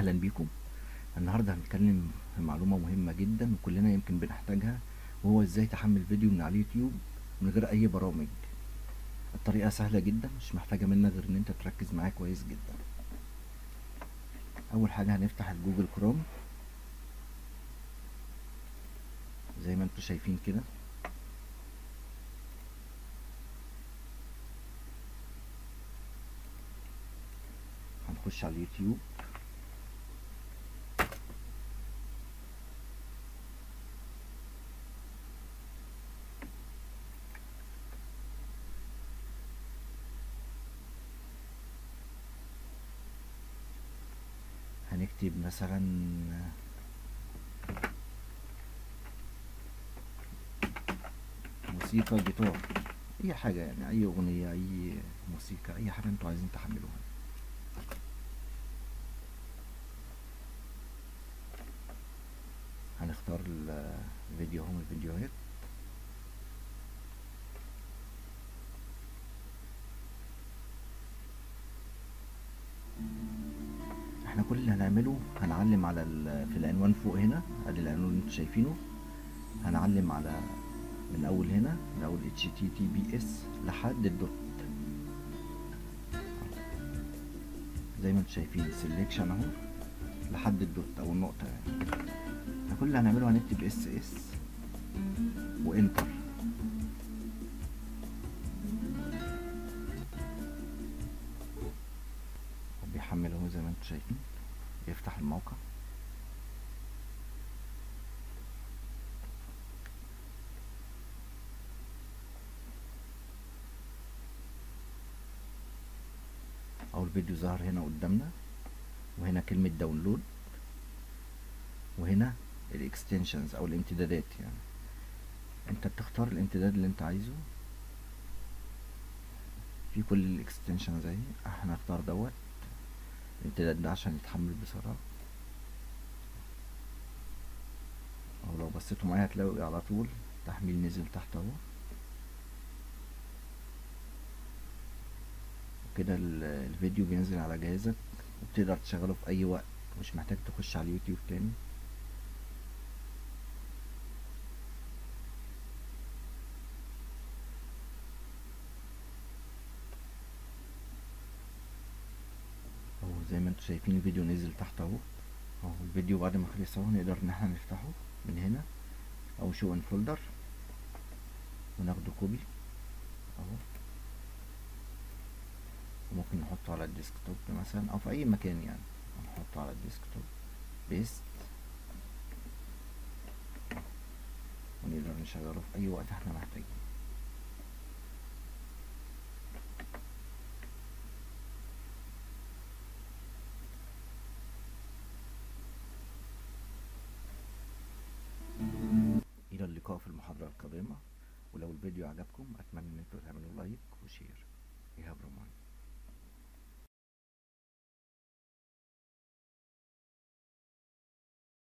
اهلا بيكم النهارده هنتكلم في معلومه مهمه جدا وكلنا يمكن بنحتاجها وهو ازاي تحمل فيديو من على اليوتيوب من غير اي برامج الطريقه سهله جدا مش محتاجه منك غير ان انت تركز معايا كويس جدا اول حاجه هنفتح الجوجل كروم زي ما انتم شايفين كده هنخش على اليوتيوب هنكتب مثلا موسيقى جيتار اي حاجة يعني اي اغنية اي موسيقى اي حاجة انتوا عايزين تحملوها هنختار الفيديو هم الفيديوهات احنا كل اللي هنعمله هنعلم على في العنوان فوق هنا ادي العنوان اللي انتوا شايفينه هنعلم على من اول هنا من اول https لحد الدوت زي ما انتوا شايفين سيلكشن اهو لحد الدوت او النقطه يعني احنا كل اللي هنعمله هنكتب اس اس وانتر بيحمل اهو زي ما انتم شايفين يفتح الموقع اهو الفيديو ظهر هنا قدامنا وهنا كلمة داونلود وهنا الاكستنشنز او الامتدادات يعني انت بتختار الامتداد اللي انت عايزه في كل الاكستنشنز اهي احنا هنختار دوت الامتداد ده عشان يتحمل بسرعة او لو بصيتوا معايا هتلاقوا على طول تحميل نزل تحت اهو وكده الفيديو بينزل على جهازك وبتقدر تشغله في اي وقت مش محتاج تخش على اليوتيوب تاني اهو زي ما انتم شايفين الفيديو نزل تحت اهو اهو الفيديو بعد ما خلص اهو نقدر ان احنا نفتحه من هنا او شو ان فولدر وناخده كوبي اهو وممكن نحطه على الديسكتوب مثلا او في اي مكان يعني نحطه على الديسكتوب بيست ونقدر نشغله في اي وقت احنا محتاجين الى اللقاء في المحاضرة القادمة ولو الفيديو عجبكم اتمنى ان انتوا تعملوا لايك وشير ايهاب رمان